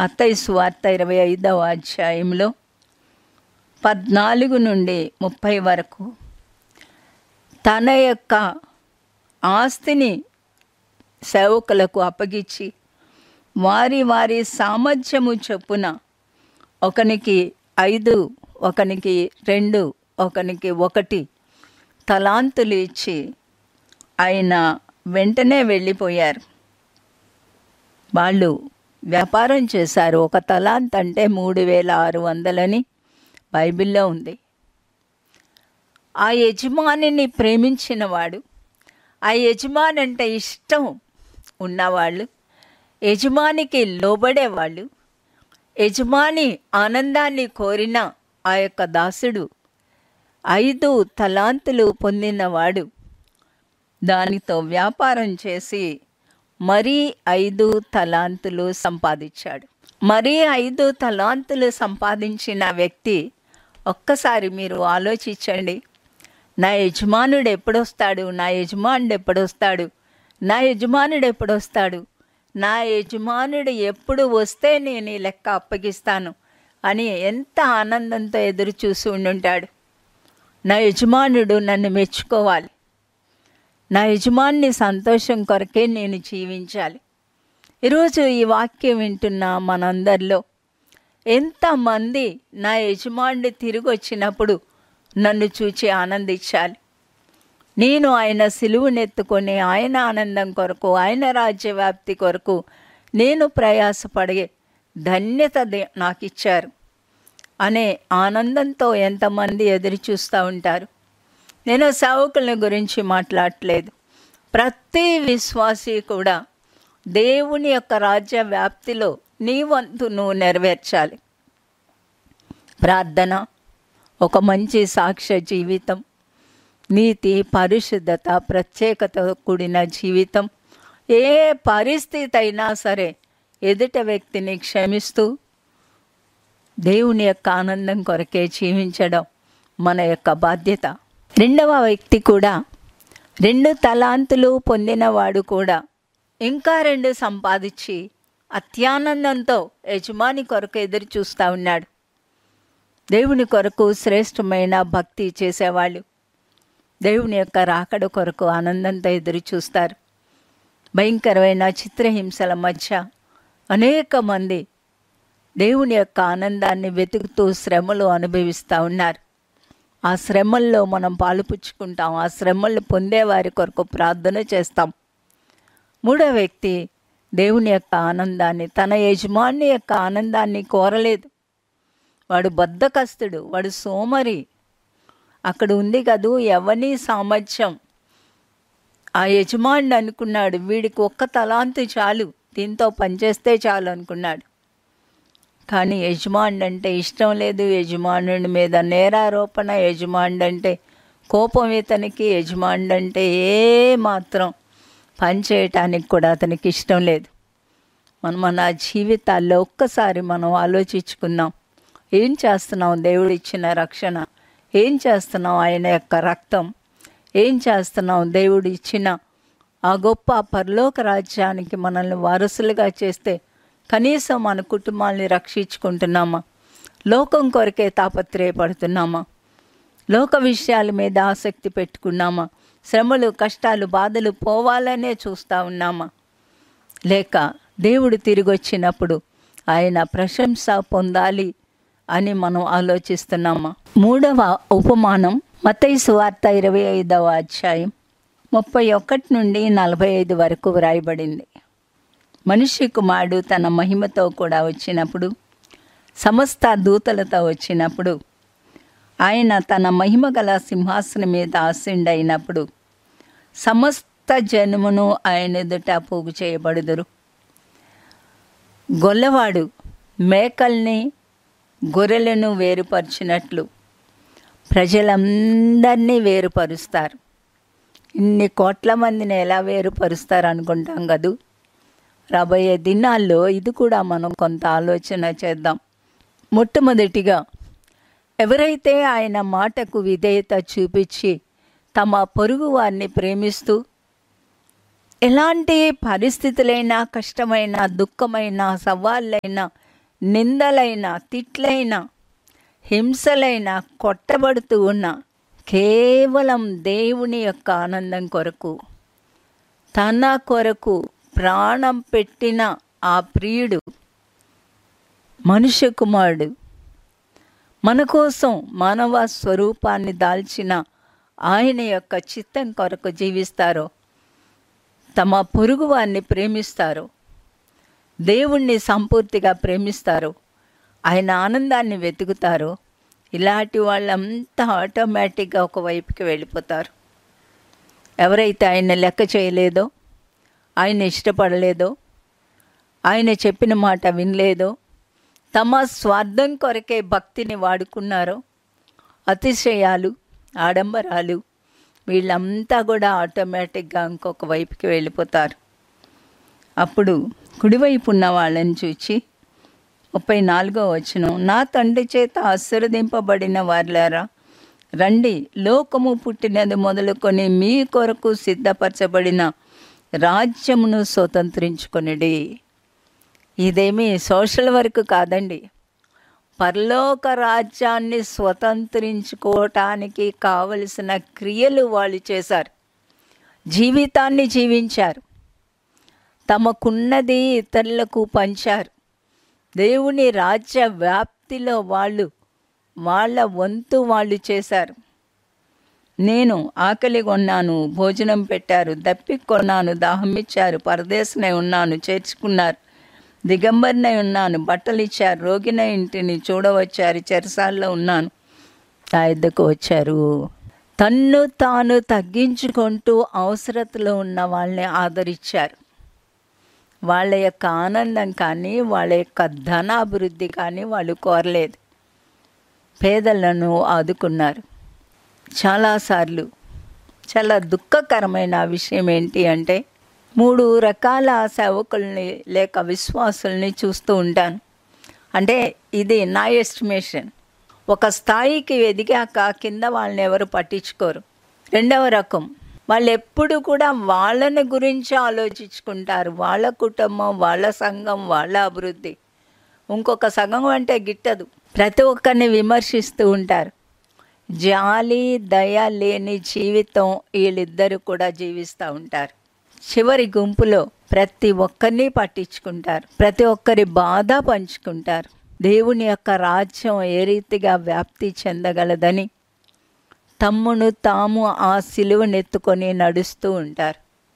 అత్తయ్య సువార్త ఇరవై ఐదవ అధ్యాయంలో పద్నాలుగు నుండి ముప్పై వరకు తన యొక్క ఆస్తిని సేవకులకు అప్పగించి వారి వారి సామర్థ్యము చొప్పున ఒకనికి ఐదు ఒకనికి రెండు ఒకనికి ఒకటి తలాంతులు ఇచ్చి ఆయన వెంటనే వెళ్ళిపోయారు వాళ్ళు వ్యాపారం చేశారు ఒక తలాంత్ అంటే మూడు వేల ఆరు వందలని బైబిల్లో ఉంది ఆ యజమానిని ప్రేమించినవాడు ఆ యజమాని అంటే ఇష్టం ఉన్నవాళ్ళు యజమానికి లోబడేవాళ్ళు యజమాని ఆనందాన్ని కోరిన ఆ యొక్క దాసుడు ఐదు తలాంతులు పొందినవాడు దానితో వ్యాపారం చేసి మరీ ఐదు తలాంతులు సంపాదించాడు మరీ ఐదు తలాంతులు సంపాదించిన వ్యక్తి ఒక్కసారి మీరు ఆలోచించండి నా యజమానుడు ఎప్పుడొస్తాడు నా యజమానుడు ఎప్పుడొస్తాడు నా యజమానుడు ఎప్పుడొస్తాడు నా యజమానుడు ఎప్పుడు వస్తే నేను ఈ లెక్క అప్పగిస్తాను అని ఎంత ఆనందంతో ఎదురు చూసి ఉండుంటాడు నా యజమానుడు నన్ను మెచ్చుకోవాలి నా యజమాని సంతోషం కొరకే నేను జీవించాలి ఈరోజు ఈ వాక్యం వింటున్న మనందరిలో ఎంతమంది నా యజమానుడు తిరిగి వచ్చినప్పుడు నన్ను చూచి ఆనందించాలి నేను ఆయన సిలువునెత్తుకొని ఆయన ఆనందం కొరకు ఆయన రాజ్యవ్యాప్తి కొరకు నేను ప్రయాసపడే ధన్యత దే- నాకు ఇచ్చారు అనే ఆనందంతో ఎంతమంది ఎదురు చూస్తూ ఉంటారు నేను సేవకుల గురించి మాట్లాడట్లేదు ప్రతి విశ్వాసి కూడా దేవుని యొక్క రాజ్య వ్యాప్తిలో నీ వంతు నువ్వు నెరవేర్చాలి ప్రార్థన ఒక మంచి సాక్ష్య జీవితం నీతి పరిశుద్ధత ప్రత్యేకత కూడిన జీవితం ఏ పరిస్థితి అయినా సరే ఎదుట వ్యక్తిని క్షమిస్తూ దేవుని యొక్క ఆనందం కొరకే జీవించడం మన యొక్క బాధ్యత రెండవ వ్యక్తి కూడా రెండు తలాంతులు పొందినవాడు కూడా ఇంకా రెండు సంపాదించి అత్యానందంతో యజమాని కొరకు ఎదురు చూస్తూ ఉన్నాడు దేవుని కొరకు శ్రేష్టమైన భక్తి చేసేవాళ్ళు దేవుని యొక్క రాకడ కొరకు ఆనందంతో ఎదురు చూస్తారు భయంకరమైన చిత్రహింసల మధ్య అనేక మంది దేవుని యొక్క ఆనందాన్ని వెతుకుతూ శ్రమలు అనుభవిస్తూ ఉన్నారు ఆ శ్రమల్లో మనం పాలుపుచ్చుకుంటాం ఆ శ్రమలు పొందేవారి కొరకు ప్రార్థన చేస్తాం మూడో వ్యక్తి దేవుని యొక్క ఆనందాన్ని తన యజమాని యొక్క ఆనందాన్ని కోరలేదు వాడు బద్ధకస్తుడు వాడు సోమరి అక్కడ ఉంది కదూ ఎవని సామర్థ్యం ఆ యజమాని అనుకున్నాడు వీడికి ఒక్క తలాంతు చాలు దీంతో పనిచేస్తే చాలు అనుకున్నాడు కానీ యజమానుడు అంటే ఇష్టం లేదు యజమానుడి మీద నేరారోపణ యజమానుడు అంటే కోపం ఇతనికి యజమానుడు అంటే ఏ మాత్రం పని చేయటానికి కూడా అతనికి ఇష్టం లేదు మనం మన జీవితాల్లో ఒక్కసారి మనం ఆలోచించుకుందాం ఏం చేస్తున్నాం దేవుడు ఇచ్చిన రక్షణ ఏం చేస్తున్నాం ఆయన యొక్క రక్తం ఏం చేస్తున్నాం దేవుడు ఇచ్చిన ఆ గొప్ప పరలోక రాజ్యానికి మనల్ని వారసులుగా చేస్తే కనీసం మన కుటుంబాన్ని రక్షించుకుంటున్నామా లోకం కొరకే తాపత్రయపడుతున్నామా లోక విషయాల మీద ఆసక్తి పెట్టుకున్నామా శ్రమలు కష్టాలు బాధలు పోవాలనే చూస్తూ ఉన్నామా లేక దేవుడు తిరిగి వచ్చినప్పుడు ఆయన ప్రశంస పొందాలి అని మనం ఆలోచిస్తున్నామా మూడవ ఉపమానం మతయి సువార్త ఇరవై ఐదవ అధ్యాయం ముప్పై ఒకటి నుండి నలభై ఐదు వరకు వ్రాయబడింది మనిషి కుమారుడు తన మహిమతో కూడా వచ్చినప్పుడు సమస్త దూతలతో వచ్చినప్పుడు ఆయన తన మహిమ గల సింహాసనం మీద ఆసిండైనప్పుడు సమస్త జనమును ఆయన ఎదుట పోగు చేయబడుదురు గొల్లవాడు మేకల్ని గొర్రెలను వేరుపరిచినట్లు ప్రజలందరినీ వేరుపరుస్తారు ఇన్ని కోట్ల మందిని ఎలా వేరుపరుస్తారు అనుకుంటాం కదూ రాబోయే దినాల్లో ఇది కూడా మనం కొంత ఆలోచన చేద్దాం మొట్టమొదటిగా ఎవరైతే ఆయన మాటకు విధేయత చూపించి తమ పొరుగు వారిని ప్రేమిస్తూ ఎలాంటి పరిస్థితులైనా కష్టమైన దుఃఖమైన సవాళ్ళైనా నిందలైన తిట్లైన హింసలైన కొట్టబడుతూ ఉన్న కేవలం దేవుని యొక్క ఆనందం కొరకు తన కొరకు ప్రాణం పెట్టిన ఆ ప్రియుడు మనుష్య కుమారుడు మన కోసం మానవ స్వరూపాన్ని దాల్చిన ఆయన యొక్క చిత్తం కొరకు జీవిస్తారో తమ పొరుగు వారిని ప్రేమిస్తారో దేవుణ్ణి సంపూర్తిగా ప్రేమిస్తారో ఆయన ఆనందాన్ని వెతుకుతారో ఇలాంటి వాళ్ళంతా ఆటోమేటిక్గా ఒక వైపుకి వెళ్ళిపోతారు ఎవరైతే ఆయన లెక్క చేయలేదో ఆయన ఇష్టపడలేదో ఆయన చెప్పిన మాట వినలేదో తమ స్వార్థం కొరకే భక్తిని వాడుకున్నారో అతిశయాలు ఆడంబరాలు వీళ్ళంతా కూడా ఆటోమేటిక్గా ఇంకొక వైపుకి వెళ్ళిపోతారు అప్పుడు కుడివైపు ఉన్న వాళ్ళని చూచి ముప్పై నాలుగో వచనం నా తండ్రి చేత ఆశీర్వదింపబడిన వారులారా రండి లోకము పుట్టినది మొదలుకొని మీ కొరకు సిద్ధపరచబడిన రాజ్యమును స్వతంత్రించుకొనిడి ఇదేమీ సోషల్ వర్క్ కాదండి పరలోక రాజ్యాన్ని స్వతంత్రించుకోవటానికి కావలసిన క్రియలు వాళ్ళు చేశారు జీవితాన్ని జీవించారు తమకున్నది ఇతరులకు పంచారు దేవుని రాజ్య వ్యాప్తిలో వాళ్ళు వాళ్ళ వంతు వాళ్ళు చేశారు నేను ఆకలి కొన్నాను భోజనం పెట్టారు దప్పి కొన్నాను దాహం ఇచ్చారు పరదేశనై ఉన్నాను చేర్చుకున్నారు దిగంబరినై ఉన్నాను బట్టలు ఇచ్చారు రోగిన ఇంటిని చూడవచ్చారు చెరసాల్లో ఉన్నాను నా ఇద్దకు వచ్చారు తన్ను తాను తగ్గించుకుంటూ అవసరతలో ఉన్న వాళ్ళని ఆదరించారు వాళ్ళ యొక్క ఆనందం కానీ వాళ్ళ యొక్క ధనాభివృద్ధి కానీ వాళ్ళు కోరలేదు పేదలను ఆదుకున్నారు చాలాసార్లు చాలా దుఃఖకరమైన విషయం ఏంటి అంటే మూడు రకాల సేవకుల్ని లేక విశ్వాసుల్ని చూస్తూ ఉంటాను అంటే ఇది నా ఎస్టిమేషన్ ఒక స్థాయికి ఎదిగాక కింద వాళ్ళని ఎవరు పట్టించుకోరు రెండవ రకం వాళ్ళు ఎప్పుడు కూడా వాళ్ళని గురించి ఆలోచించుకుంటారు వాళ్ళ కుటుంబం వాళ్ళ సంఘం వాళ్ళ అభివృద్ధి ఇంకొక సంఘం అంటే గిట్టదు ప్రతి ఒక్కరిని విమర్శిస్తూ ఉంటారు జాలి దయ లేని జీవితం వీళ్ళిద్దరూ కూడా జీవిస్తూ ఉంటారు చివరి గుంపులో ప్రతి ఒక్కరిని పట్టించుకుంటారు ప్రతి ఒక్కరి బాధ పంచుకుంటారు దేవుని యొక్క రాజ్యం ఏ రీతిగా వ్యాప్తి చెందగలదని తమ్మును తాము ఆ సిలువనెత్తుకొని నడుస్తూ ఉంటారు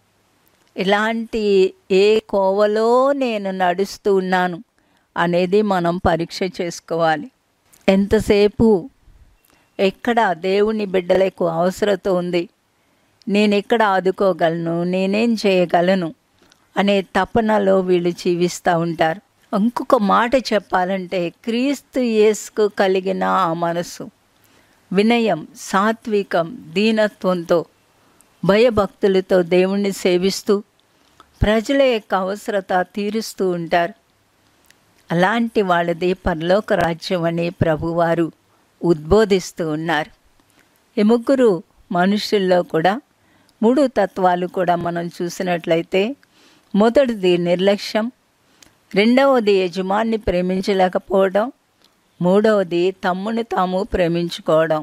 ఇలాంటి ఏ కోవలో నేను నడుస్తూ ఉన్నాను అనేది మనం పరీక్ష చేసుకోవాలి ఎంతసేపు ఎక్కడ దేవుని బిడ్డలకు అవసరత ఉంది నేను ఎక్కడ ఆదుకోగలను నేనేం చేయగలను అనే తపనలో వీళ్ళు జీవిస్తూ ఉంటారు ఇంకొక మాట చెప్పాలంటే క్రీస్తు యేసుకు కలిగిన ఆ మనసు వినయం సాత్వికం దీనత్వంతో భయభక్తులతో దేవుణ్ణి సేవిస్తూ ప్రజల యొక్క అవసరత తీరుస్తూ ఉంటారు అలాంటి వాళ్ళది పరలోక రాజ్యం అని ప్రభువారు ఉద్బోధిస్తూ ఉన్నారు ఈ ముగ్గురు మనుషుల్లో కూడా మూడు తత్వాలు కూడా మనం చూసినట్లయితే మొదటిది నిర్లక్ష్యం రెండవది యజమాన్ని ప్రేమించలేకపోవడం మూడవది తమ్ముని తాము ప్రేమించుకోవడం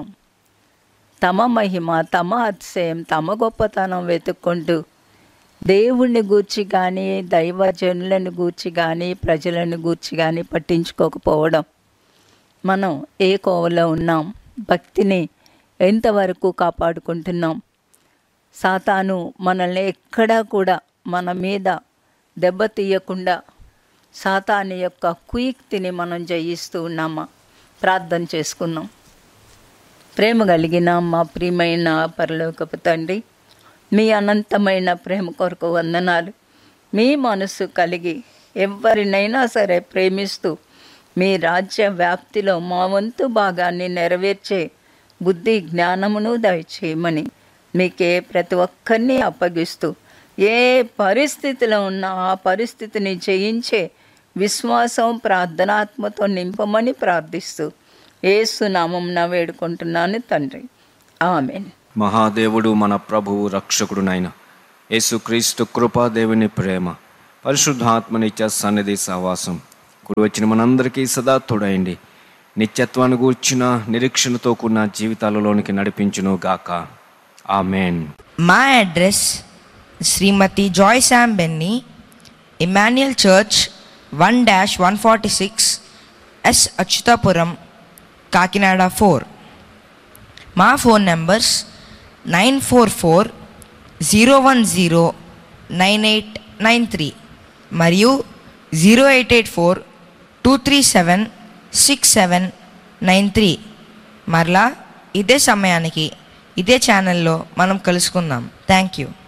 తమ మహిమ తమ అతిశయం తమ గొప్పతనం వెతుక్కుంటూ దేవుణ్ణి గూర్చి కానీ దైవజనులను గూర్చి కానీ ప్రజలను గూర్చి కానీ పట్టించుకోకపోవడం మనం ఏ కోవలో ఉన్నాం భక్తిని ఎంతవరకు కాపాడుకుంటున్నాం సాతాను మనల్ని ఎక్కడా కూడా మన మీద దెబ్బతీయకుండా సాతాను యొక్క కుయుక్తిని మనం జయిస్తూ ఉన్నామా ప్రార్థన చేసుకున్నాం ప్రేమ కలిగిన మా ప్రియమైన పరలోకపు తండ్రి మీ అనంతమైన ప్రేమ కొరకు వందనాలు మీ మనసు కలిగి ఎవరినైనా సరే ప్రేమిస్తూ మీ రాజ్య వ్యాప్తిలో మా వంతు భాగాన్ని నెరవేర్చే బుద్ధి జ్ఞానమును దయచేయమని మీకే ప్రతి ఒక్కరిని అప్పగిస్తూ ఏ పరిస్థితిలో ఉన్నా ఆ పరిస్థితిని జయించే విశ్వాసం ప్రార్థనాత్మతో నింపమని ప్రార్థిస్తూ ఏసునామం వేడుకుంటున్నాను తండ్రి ఆమెన్ మహాదేవుడు మన ప్రభువు రక్షకుడునైన యేసుక్రీస్తు కృపా దేవుని ప్రేమ పరిశుద్ధాత్మనిత్య సన్నిధి సహవాసం కూడి వచ్చిన మనందరికీ సదా తోడయండి నిత్యత్వాన్ని గూర్చిన నిరీక్షణతో కూడిన జీవితాలలోనికి నడిపించును గాక ఆమెన్ మా address Srimathi Joy Sam Benny Emmanuel church one dash one forty six S Achyutapuram Kakinada four మా phone numbers nine four four zero one zero nine eight nine three మరియు zero eight eight four two three seven six seven nine three మరలా ఇదే సమయానికి ఇదే ఛానల్లో మనం కలుసుకుందాం thank you